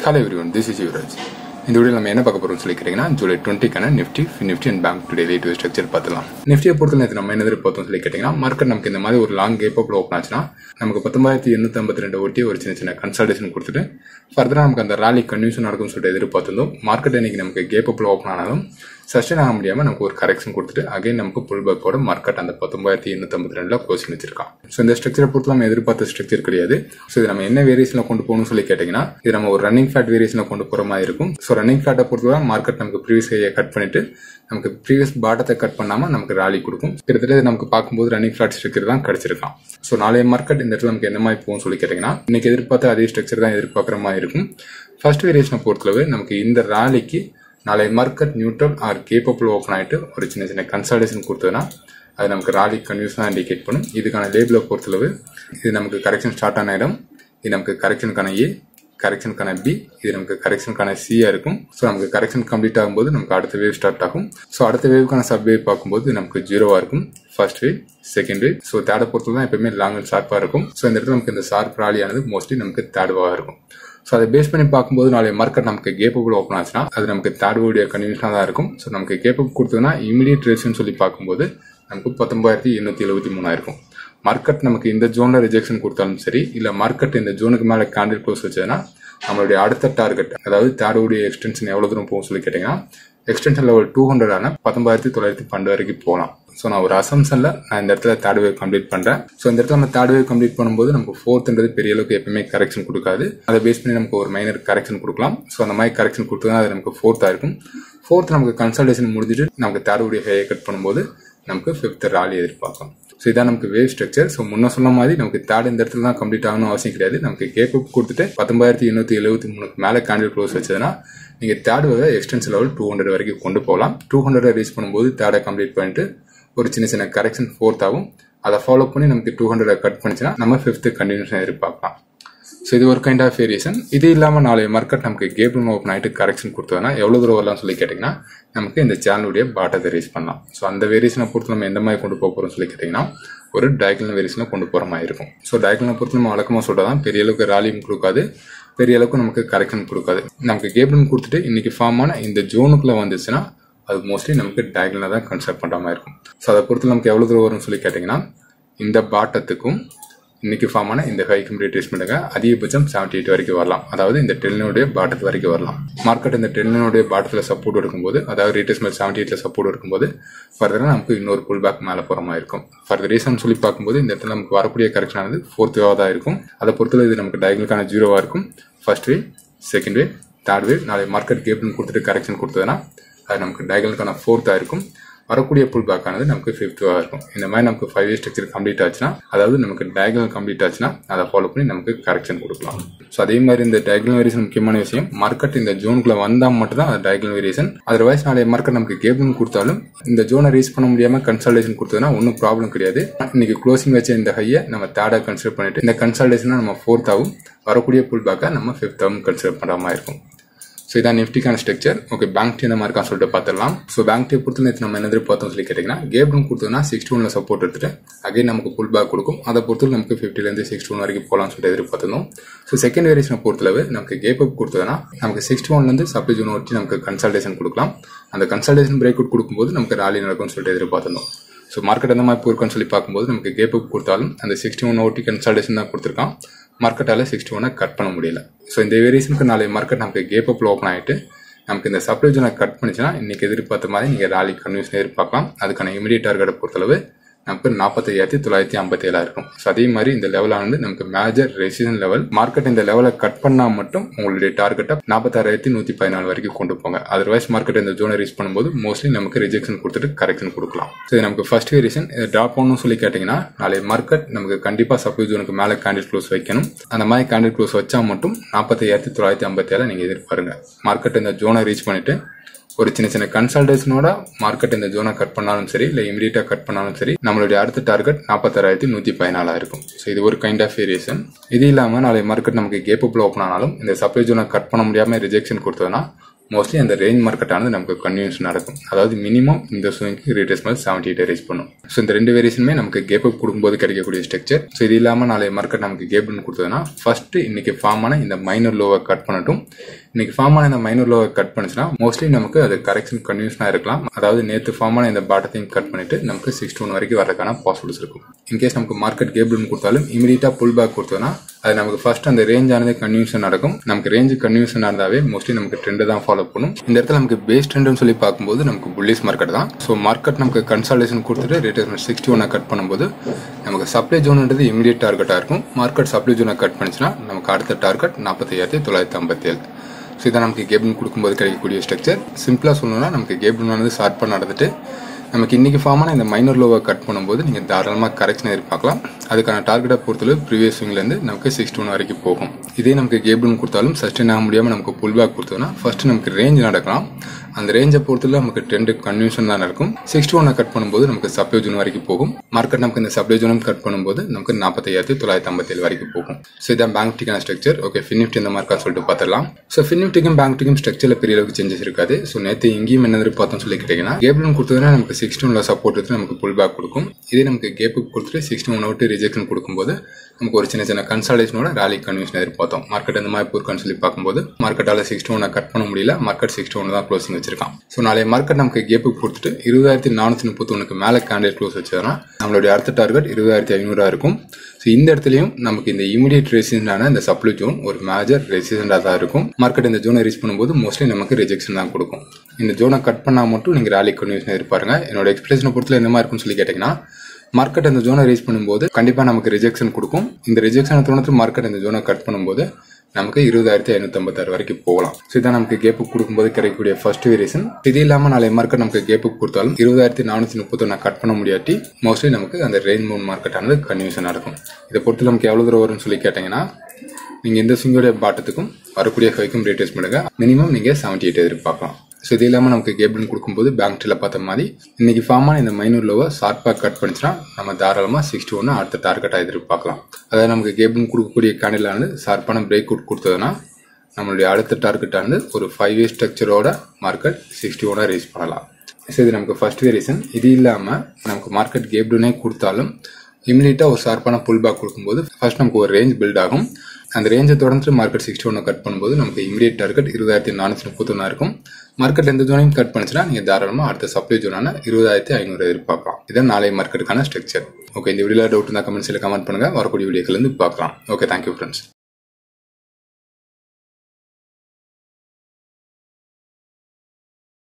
hello everyone this is Yuvraj இந்த video நம்ம என்ன பார்க்க போறோம்னு சொல்லி கேட்டீங்கன்னா ஜூலை டுவெண்ட்டிக்கான Nifty Nifty and bank today late structure பார்த்துலாம் நிஃப்டியை பொறுத்த நேற்று நம்ம என்ன பார்த்தோம் சொல்லி கேட்டீங்கன்னா மார்க்கெட் நமக்கு இந்த மாதிரி ஒரு லாங் கேப் அப்ல ஓப்பன் ஆச்சுன்னா நமக்கு பத்தொன்பதாயிரத்தி எண்ணூத்தி ஐம்பத்தி ரெண்டு ஒட்டி ஒரு சின்ன சின்ன கன்சல்டேஷன் கொடுத்துட்டு ஃபர்தரா நமக்கு அந்த ராலி கன்வியூஷன் நடக்கும்னு சொல்லிட்டு எதிர்பார்த்திருந்தோம் மார்க்கெட் இன்னைக்கு நமக்கு கேப் அப்ல ஓப்பன் ஆனாலும் சஸ்டெயின் ஆக முடியாம நமக்கு ஒரு கரெக்ஷன் கொடுத்துட்டு அகைன் நமக்கு புல் பேக்கோட மார்க்கெட் அந்த பத்தொன்பதாயிரத்தி எண்ணூத்தி ஐம்பத்தி ரெண்டுல க்ளோசிங் வச்சிருக்கான் ஸோ இந்த ஸ்ட்ரக்சரை பொறுத்து நம்ம எதிர்பார்த்த ஸ்ட்ரக்சர் கிடையாது ஸோ இது நம்ம என்ன வேரியேஷன்ல கொண்டு போகணும்னு சொல்லி கேட்டீங்கன்னா இது நம்ம ஒரு ரன்னிங் ஃபேட் வேரியேஷன்ல கொண்டு போற மாதிரி இருக்கும் ஸோ ரன்னிங் ஃபேட்டை பொறுத்தவரை மார்க்கெட் நமக்கு ப்ரீவியஸ் ஹையை கட் பண்ணிட்டு நமக்கு ப்ரீவியஸ் பாட்டத்தை கட் பண்ணாம நமக்கு ராலி கொடுக்கும் கிட்டத்தட்ட இது நமக்கு பார்க்கும்போது ரன்னிங் ஃபிளாட் ஸ்ட்ரக்சர் தான் கிடைச்சிருக்கான் ஸோ நாளைய மார்க்கெட் இந்த இடத்துல நமக்கு என்ன மாதிரி போகும் சொல்லி கேட்டீங்கன்னா இன்னைக்கு எதிர்பார்த்த அதே ஸ்ட்ரக்சர் தான் எதிர்பார்க்குற மாதிரி இருக்கும் ஃபர்ஸ்ட் வேரியேஷனை பொறுத்தளவு நமக்கு இந்த ராலிக்கு நாளைய market neutral or capable open ஆகிட்டு ஒரு சின்ன சின்ன கன்சல்டேஷன் கொடுத்ததுன்னா அது நமக்கு ராலி கன்வியூஷனாக இண்டிகேட் பண்ணும் இதுக்கான லேபிளை பொறுத்தளவு இது நமக்கு கரெக்ஷன் ஸ்டார்ட் ஆன இடம் இது நமக்கு கரெக்ஷனுக்கான ஏ கரெக்ஷனுக்கான பி இது நமக்கு கரெக்ஷனுக்கான சியா இருக்கும் ஸோ நமக்கு கரெக்ஷன் கம்ப்ளீட் ஆகும்போது நமக்கு அடுத்த வேவ் ஸ்டார்ட் ஆகும் ஸோ அடுத்த வேவுக்கான சப் வேவ் பார்க்கும்போது நமக்கு ஜீரோவா இருக்கும் first wave second wave so தேர்டை பொறுத்தவரை தான் எப்பவுமே லாங் அண்ட் ஷார்ப்பாக இருக்கும் ஸோ இந்த இடத்துல நமக்கு இந்த ஷார்ப் ராலியானது மோஸ்ட்லி நமக்கு தேர்டுவாக இருக்கும் ஸோ அதை பேஸ் பண்ணி பார்க்கும்போது நாளைய மார்க்கெட் நமக்கு கேப்பபிள் ஓப்பன் ஆச்சுன்னா அது நமக்கு தேர்ட் உடைய கன்வியூஷனாக தான் இருக்கும் ஸோ நமக்கு கேப்பப் கொடுத்ததுன்னா இமீடியட் ரேஷன் சொல்லி பார்க்கும்போது நமக்கு பத்தொன்பதாயிரத்தி எண்ணூற்றி எழுபத்தி மூணாயிருக்கும் மார்க்கெட் நமக்கு இந்த ஜோனில் ரிஜெக்ஷன் கொடுத்தாலும் சரி இல்லை மார்க்கெட் இந்த ஜோனுக்கு மேலே கேண்டில் க்ளோஸ் வச்சதுன்னா நம்மளுடைய அடுத்த டார்கெட் அதாவது தேர்டுடைய எக்ஸ்டென்ஷன் எவ்வளோ தூரம் போகும் சொல்லி கேட்டிங்கன்னா எக்ஸ்டென்ஷன் லெவல் டூ ஹண்ட்ரடான பத்தொன்பதாயிரத்தி தொள்ளாயிரத்தி பன்னெண்டு வரைக்கும் போகலாம் ஸோ நான் ஒரு அசம்ஷனில் நான் இந்த இடத்துல தேர்ட் வேவ் கம்ப்ளீட் பண்ணுறேன் ஸோ இந்த இடத்துல நம்ம தேர்ட் வேவ் கம்ப்ளீட் பண்ணும்போது நமக்கு ஃபோர்த்ன்றது பெரிய அளவுக்கு எப்பவுமே கரெக்ஷன் கொடுக்காது அதை பேஸ் பண்ணி நமக்கு ஒரு மைனர் கரெக்ஷன் கொடுக்கலாம் ஸோ அந்த மாதிரி கரெக்ஷன் கொடுத்தா அது நமக்கு ஃபோர்த்தாக இருக்கும் ஃபோர்த் நமக்கு கன்சல்டேஷன் முடிஞ்சிட்டு நமக்கு தேர்ட் உடைய ஹையை கட் பண்ணும்போது நமக்கு ஃபிஃப்த் ராலி எதிர்பார்க்கலாம் ஸோ இதான் நமக்கு வேவ் ஸ்ட்ரக்சர் ஸோ முன்ன சொன்ன மாதிரி நமக்கு தேர்ட் இந்த இடத்துல தான் கம்ப்ளீட் ஆகணும் அவசியம் கிடையாது நமக்கு கேப் கொடுத்துட்டு பத்தொன்பதாயிரத்தி எண்ணூற்றி எழுபத்தி மூணுக்கு மேலே கேண்டில் க்ளோஸ் வச்சதுன்னா நீங்கள் தேர்ட் வேவை எக்ஸ்டென்ஸ் லெவல் டூ ஹண்ட்ரட் வரைக்கும் கொண்டு போகலாம் டூ ஹண்ட்ரட் ரீச் பண்ணும்போது தேர்டை கம்ப்ளீட் பண்ணிட்டு ஒரு சின்ன சின்ன கரெக்ஷன் ஃபோர்த் ஆகும் அதை ஃபாலோ பண்ணி நமக்கு டூ ஹண்ட்ரட் கட் பண்ணிச்சுன்னா நம்ம ஃபிஃப்த் கண்டினியூஷன் எதிர்பார்க்கலாம் ஸோ இது ஒரு கைண்ட் ஆஃப் வேரியேஷன் இது இல்லாமல் நாளைய மார்க்கெட் நமக்கு கேப் ஓப்பன் ஆகிட்டு கரெக்ஷன் கொடுத்ததுனா எவ்வளோ தூரம் வரலாம்னு சொல்லி கேட்டிங்கன்னா நமக்கு இந்த சேனலுடைய பாட்டத்தை ரீச் பண்ணலாம் ஸோ அந்த வேரியேஷனை பொறுத்து நம்ம எந்த மாதிரி கொண்டு போக போகிறோம்னு சொல்லி கேட்டிங்கன்னா ஒரு டயக்னல் வேரியேஷனை கொண்டு போகிற மாதிரி இருக்கும் ஸோ டயக்னலை பொறுத்து நம்ம வழக்கமாக சொல்கிறதான் பெரிய அளவுக்கு ராலியும் கொடுக்காது பெரிய அளவுக்கு நமக்கு கரெக்ஷன் கொடுக்காது நமக்கு கேப்டன் கொடுத்துட்டு இன்னைக்கு ஃபார்ம் ஆன இந்த ஜோனுக்குள்ளே வந்துச்சுன்னா அது மோஸ்ட்லி நமக்கு டயக்னலாக தான் கன்சிடர் பண்ணுற மாதிரி இருக்கும் ஸோ அதை பொறுத்து நமக்கு எவ்வளோ தூரம் வரும்னு சொல்லி கேட்டிங்கன்னா இந்த பாட்டத்துக்கும் இன்னைக்கு ஃபார்ம் ஆன இந்த ஹை கம்பெனி ட்ரீட்மெண்ட்டுங்க அதிகபட்சம் செவன்டி எயிட் வரைக்கும் வரலாம் அதாவது இந்த டெல்லினுடைய பாட்டத்து வரைக்கும் வரலாம் மார்க்கெட் இந்த டெல்லினுடைய பாட்டத்தில் சப்போர்ட் எடுக்கும்போது அதாவது ரீட்டேஸ்மெண்ட் செவன்டி எயிட்ல சப்போர்ட் எடுக்கும்போது ஃபர்தராக நமக்கு இன்னொரு புல் பேக் மேலே போகிற மாதிரி இருக்கும் ஃபர்தர் ரீசன் சொல்லி பார்க்கும்போது இந்த இடத்துல நமக்கு வரக்கூடிய கரெக்ஷன் ஆனது ஃபோர்த் வேவாக தான் இருக்கும் அதை பொறுத்தவரை இது நமக்கு டயக்னலுக்கான ஜீரோவாக இருக்கும் first wave second wave third wave நாளை மார்க்கெட் கேப்னு கொடுத்துட்டு கரெக்ஷன் கொடுத்ததுன்னா அது நமக்கு டயக்னலுக்கான ஃபோர்த்தாக இருக்கும் வரக்கூடிய புல் பேக் ஆனது நமக்கு ஃபிஃப்த்வாக இருக்கும் இந்த மாதிரி நமக்கு ஃபைவ் இயர் ஸ்ட்ரக்சர் கம்ப்ளீட் ஆச்சுன்னா அதாவது நமக்கு டயகனல் கம்ப்ளீட் ஆச்சுன்னா அதை ஃபாலோ பண்ணி நமக்கு கரெக்ஷன் கொடுக்கலாம் ஸோ அதே மாதிரி இந்த டயகனல் வேரியேஷன் முக்கியமான விஷயம் மார்க்கெட் இந்த ஜோனுக்குள்ள வந்தால் மட்டும் தான் அது டயகனல் வேரியேஷன் அதர்வைஸ் நாளைய மார்க்கெட் நமக்கு கேப்னு கொடுத்தாலும் இந்த ஜோனை ரீச் பண்ண முடியாம கன்சல்டேஷன் கொடுத்ததுன்னா ஒன்றும் ப்ராப்ளம் கிடையாது இன்னைக்கு க்ளோசிங் வச்ச இந்த ஹையை நம்ம தேர்டாக கன்சிடர் பண்ணிட்டு இந்த கன்சல்டேஷனை நம்ம ஃபோர்த்தாகவும் வரக்கூடிய புல் பேக்கை நம்ம ஃபிஃப்த்தாகவும் கன்சிடர் பண்ணுற மாதிரி இருக்கும் ஸோ இதான் நிஃப்டிக்கான ஸ்ட்ரக்சர் ஓகே பேங்க் டீ இந்த மாதிரி இருக்கான்னு சொல்லிட்டு பார்த்துடலாம் ஸோ பேங்க் டீ பொறுத்து நேற்று நம்ம என்ன எதிர்பார்த்தோம் சொல்லி கேட்டிங்கன்னா கேப்டன் கொடுத்தோம்னா சிக்ஸ்டி ஒன்ல சப்போர்ட் எடுத்துட்டு அகைன் நமக்கு புல் பேக் கொடுக்கும் அதை பொறுத்து நமக்கு ஃபிஃப்டிலேருந்து சிக்ஸ்டி ஒன் வரைக்கும் போகலாம்னு சொல்லிட்டு எதிர்பார்த்திருந்தோம் ஸோ செகண்ட் வேரியேஷனை பொறுத்தளவு நமக்கு கேப் அப் கொடுத்ததுன்னா நமக்கு சிக்ஸ்டி ஒன்லேருந்து சப்ளை ஜோன் வச்சு நமக்கு கன்சல்டேஷன் கொடுக்கலாம் அந்த கன்சல்டேஷன் பிரேக் அவுட் கொடுக்கும்போது நமக்கு ராலி நடக்கும்னு சொல்லிட்டு எதிர்பார்த்திருந்தோம் ஸோ மார்க்கெட் எந்த மாதிரி போயிருக்குன்னு சொல்லி பார்க்கும்போது நமக்கு கேப் அப் கொடுத்தாலும் அந்த சிக்ஸ்டி ஒன் ஓட்டி கன்சல்டேஷன் தான் கொடுத்துருக்கான் மார்க்கெட்டால் சிக்ஸ்டி ஒனை கட் பண்ண முடியல ஸோ இந்த வேரியேஷனுக்கு நாளை மார்க்கெட் நமக்கு கேப் அப்பில் ஓப்பன் ஆகிட்டு நமக்கு இந்த சப்ளை ஜோனை கட் பண்ணிச்சுன்னா இன்னைக்கு எதிர்பார்த்த மாதிரி நீங்கள் ராலி கன்வியூஷன் எதிர்பார்க்கலாம் அதுக்கான இமீடியட் டார்கெட்டை பொறுத்தளவு நமக்கு நாற்பத்தையாயிரத்தி தொள்ளாயிரத்தி ஐம்பத்தி ஏழா இருக்கும் ஸோ அதே மாதிரி இந்த லெவலானது நமக்கு மேஜர் ரெசிஷன் லெவல் மார்க்கெட் இந்த லெவலை கட் பண்ணா மட்டும் உங்களுடைய டார்கெட்டை நாற்பத்தாறாயிரத்தி நூத்தி பதினாலு வரைக்கும் கொண்டு போங்க அதர்வைஸ் மார்க்கெட் இந்த ஜோனை ரீச் பண்ணும்போது மோஸ்ட்லி நமக்கு ரிஜெக்ஷன் கொடுத்துட்டு கரெக்ஷன் கொடுக்கலாம் ஸோ இது நமக்கு ஃபர்ஸ்ட் வேரியேஷன் இதை ட்ராப் பண்ணணும் சொல்லி கேட்டீங்கன்னா நாளை மார்க்கெட் நமக்கு கண்டிப்பா சப்ளை ஜோனுக்கு மேலே கேண்டில் க்ளோஸ் வைக்கணும் அந்த மாதிரி கேண்டில் க்ளோஸ் வச்சா மட்டும் நாற்பத்தையாயிரத்தி தொள்ளாயிரத்தி ஐம்பத்தி ஏழு நீங்க எதிர்பாருங்க மார்க்கெட் இந்த ஜோனை ரீச் பண்ணிட்டு ஒரு சின்ன சின்ன கன்சல்டேஷனோட மார்க்கெட் இந்த ஜோனை கட் பண்ணாலும் சரி இல்லை இமீடியட்டா கட் பண்ணாலும் சரி நம்மளுடைய அடுத்த டார்கெட் நாற்பத்தாறாயிரத்தி நூத்தி பதினாலா இருக்கும் ஸோ இது ஒரு கைண்ட் ஆஃப் வேரியேஷன் இது இல்லாம நாளை மார்க்கெட் நமக்கு கேப் அப்ல ஓப்பன் ஆனாலும் இந்த சப்ளை ஜோனை கட் பண்ண முடியாம ரிஜெக்ஷன் கொடுத்ததுன்னா மோஸ்ட்லி அந்த ரேஞ்ச் மார்க்கெட் ஆனது நமக்கு கன்வியூஸ் நடக்கும் அதாவது மினிமம் இந்த ஸ்விங்க்கு ரீட்ரேஸ்மெண்ட் செவன்டி எயிட் ரீச் பண்ணும் ஸோ இந்த ரெண்டு வேரியேஷனுமே நமக்கு கேப் அப் கொடுக்கும்போது கிடைக்கக்கூடிய ஸ்ட்ரக்சர் ஸோ இது இல்லாமல் நாளைய மார்க்கெட் நமக்கு கேப் கொடுத்ததுன்னா ஃபர்ஸ்ட் இன்னைக்கு ஃபார்ம் ஆன இந்த மைனர் லோவை கட் பண்ணட்டும் இன்னைக்கு ஃபார்ம் ஆன இந்த மைனர் லோவை கட் பண்ணுச்சுன்னா மோஸ்ட்லி நமக்கு அது கரெக்ஷன் கன்வியூஷனாக இருக்கலாம் அதாவது நேற்று ஃபார்ம் ஆன இந்த பாட்டத்தையும் கட் பண்ணிட்டு நமக்கு சிக்ஸ் ஒன் வரைக்கும் வரதுக்கான பாசிபிலிட்டிஸ் இருக்கும் இன்கேஸ் நமக்கு மார்க்கெட் கேப் கொடுத்தாலும் இமீடியட்டாக புல் பேக் கொடுத்தோம்னா அது நமக்கு ஃபர்ஸ்ட் அந்த ரேஞ்ச் ஆனது கன்வியூஷன் நடக்கும் நமக்கு ரேஞ்ச் கன்வியூஷன் இருந்தாவே மோஸ்ட்லி நமக்கு ட்ரெண்ட் தான் ஃபாலோ பண்ணும் இந்த இடத்துல நமக்கு பேஸ் ட்ரெண்ட்னு சொல்லி பார்க்கும்போது நமக்கு புல்லிஸ் மார்க்கெட் தான் ஸோ மார்க்கெட் நமக்கு கன்சல்டேஷன் கொடுத்துட்டு ரேட்டர்மெண்ட் சிக்ஸ்டி ஒனை கட் பண்ணும்போது நமக்கு சப்ளை ஜோன்ன்றது இமீடியட் டார்கெட்டாக இருக்கும் மார்க்கெட் சப்ளை ஜோனை கட் பண்ணிச்சுன்னா நமக்கு அடுத்த டார்கெட் நாற்பத்தையாயிரத்தி தொள்ளாயிரத்தி ஐம்பத்தி ஏழு ஸோ இதான் நமக்கு கேபின் கொடுக்கும்போது கிடைக்கக்கூடிய ஸ்ட்ரக்சர் சிம்பிளாக சொல்லணும்னா நமக்கு கேபின் ஆனது ஷார்ப்பாக நடந்துட்டு நமக்கு இன்னைக்கு ஃபார்மான இந்த மைனர் லோவை கட் பண்ணும்போது நீங்கள் தாராளமாக கரெக்ஷன் எதிர்பார்க்கலாம் அதுக்கான டார்கெட்டை பொறுத்தளவு ப்ரீவியஸ் ஸ்விங்லேருந்து நமக்கு சிக்ஸ்டி ஒன் வரைக்கும் போகும் இதே நமக்கு கேபிள் கொடுத்தாலும் சஸ்டெயின் ஆக முடியாமல் நமக்கு புல் பேக் கொடுத்தோம்னா ஃபர்ஸ்ட் நமக்கு ரேஞ்ச் நடக்கலாம் அந்த ரேஞ்சை பொறுத்தல நமக்கு ட்ரெண்டு கன்வியூஷன் தான் இருக்கும் சிக்ஸ்டி ஒனை கட் பண்ணும்போது நமக்கு சப்ளை ஜோன் வரைக்கும் போகும் மார்க்கெட் நமக்கு இந்த சப்ளை ஜோனும் கட் பண்ணும்போது நமக்கு நாற்பத்தையாயிரத்தி தொள்ளாயிரத்தி ஐம்பத்தேழு வரைக்கும் போகும் ஸோ இதான் பேங்க் நிஃப்டிக்கான ஸ்ட்ரக்சர் ஓகே ஃபினிஃப்டி இந்த மார்க்கா சொல்லிட்டு பார்த்துடலாம் ஸோ ஃபினிஃப்டிக்கும் பேங்க் நிஃப்டிக்கும் ஸ்ட்ரக்சரில் பெரிய அளவுக்கு சேஞ்சஸ் இருக்காது ஸோ நேற்று இங்கேயும் என்ன பார்த்தோம் சொல்லி கேட்டீங்கன்னா கேபிளும் கொடுத்ததுனா நமக்கு சிக்ஸ்டி ஒன்ல சப்போர்ட் எடுத்து நமக்கு புல் பேக் கொடுக்கும் இதே நமக்கு கேப்புக்கு கொடுத்துட்டு சிக்ஸ்டி ஒன் விட்டு ரிஜெக்ஷன் கொடுக்கும்போது நமக்கு ஒரு சின்ன சின்ன கன்சல்டேஷனோட ராலி கன்வியூஷன் எதிர்பார்த்தோம் மார்க்கெட் இந்த மாதிரி போயிருக்கான்னு சொல்லி பார்க்கும்போது மார்க்கெட்டால சிக்ஸ்டி ஒனை கட் பண்ண முடியல மார்க்கெட் சிக்ஸ்டி ஒன் தான் க்ளோசிங் வச்சிருக்கான் ஸோ நாளைய மார்க்கெட் நமக்கு கேப்புக்கு கொடுத்துட்டு இருபதாயிரத்தி நானூற்றி முப்பத்தொன்னுக்கு மேலே கேண்டிடேட் க்ளோஸ் வச்சதுனா நம்மளுடைய அடுத்த டார்கெட் இருபதாயிரத்தி ஐநூறா இருக்கும் ஸோ இந்த இடத்துலையும் நமக்கு இந்த இமீடியட் ரெசிஸ்டன்டான இந்த சப்ளை ஜோன் ஒரு மேஜர் ரெசிஸ்டண்டாக தான் இருக்கும் மார்க்கெட் இந்த ஜோனை ரீச் பண்ணும்போது மோஸ்ட்லி நமக்கு ரிஜெக்ஷன் தான் கொடுக்கும் இந்த ஜோனை கட் பண்ணால் மட்டும் நீங்கள் ராலி கன்வியூஷன் எதிர்பாருங்க என்னோட எக்ஸ்பிரஷனை பொறுத்தல என்ன மாதிரி இருக்கும்னு சொல்லி கேட்டிங்கன்னா மார்க்கெட் அந்த ஜோனை ரீச் பண்ணும்போது கண்டிப்பாக நமக்கு ரிஜெக்ஷன் கொடுக்கும் இந்த ரிஜெக்ஷனை தோணத்து மார்க்கெட் இந்த ஜோனை கட் பண்ணும்போது நமக்கு இருபதாயிரத்தி ஐநூற்றம்பத்தாறு வரைக்கும் போகலாம் ஸோ இதான் நமக்கு கேப்பு கொடுக்கும்போது கிடைக்கக்கூடிய ஃபர்ஸ்ட் வேரியேஷன் இது இல்லாமல் நாளை மார்க்கெட் நமக்கு கேப்பு கொடுத்தாலும் இருபதாயிரத்தி நானூற்றி முப்பத்தொன்னு கட் பண்ண முடியாட்டி மோஸ்ட்லி நமக்கு அந்த ரெயின் மூன் மார்க்கெட் ஆனது கன்வியூஷன் நடக்கும் இதை பொறுத்து நமக்கு எவ்வளோ தூரம் வரும்னு சொல்லி கேட்டிங்கன்னா நீங்கள் இந்த ஸ்விங்கோடைய பாட்டத்துக்கும் வரக்கூடிய ஹைக்கும் ரேட்டேஸ் பண்ணுங்க மினிமம் நீங்கள் செவன்ட்டி எயிட் எதிர்பார்க்கலாம் ஸோ இது இல்லாமல் நமக்கு கேபிள் கொடுக்கும்போது பேங்க் டீல பார்த்த மாதிரி இன்னைக்கு ஃபார்மான இந்த மைனூர் லோவை ஷார்ப்பாக கட் பண்ணிச்சுன்னா நம்ம தாராளமாக சிக்ஸ்டி ஒன்று அடுத்த டார்கெட்டாக எதிர்பார்க்கலாம் அதாவது நமக்கு கேபிள் கொடுக்கக்கூடிய கேண்டிலானது ஷார்ப்பான பிரேக் அவுட் கொடுத்ததுன்னா நம்மளுடைய அடுத்த டார்கெட்டானது ஒரு ஃபைவ் இயர் ஸ்ட்ரக்சரோட மார்க்கெட் சிக்ஸ்டி ஒன்னாக ரீச் பண்ணலாம் ஸோ இது நமக்கு ஃபர்ஸ்ட் ரீசன் இது இல்லாமல் நமக்கு மார்க்கெட் கேப்டுனே கொடுத்தாலும் இமீடியட்டாக ஒரு ஷார்ப்பான புல் பேக் கொடுக்கும்போது ஃபர்ஸ்ட் நமக்கு ஒரு ரேஞ்ச் பில்ட் ஆகும் அந்த ரேஞ்சை தொடர்ந்து மார்க்கெட் சிக்ஸ்டி ஒன்று கட் பண்ணும்போது நமக்கு இமீடியட் டார்கெட் இருபதாயிரத்தி நானூற்றி முப்பத்தொன்னா இருக்கும் மார்க்கெட் எந்த ஜோனையும் கட் பண்ணுச்சுன்னா நீங்கள் தாராளமாக அடுத்த சப்ளை ஜோனான இருபதாயிரத்தி ஐநூறு எதிர்பார்க்கலாம் இதான் நாளை மார்க்கெட்டுக்கான ஸ்ட்ரக்சர் ஓகே இந்த வீடியோவில் டவுட் இருந்தால் கமெண்ட்ஸில் கமெண்ட் பண்ணுங்கள் வரக்கூடிய வீடியோக்கள் இருந்து பார்க்கலாம் ஓகே தேங்க்யூ ஃப்ரெண்ட்ஸ்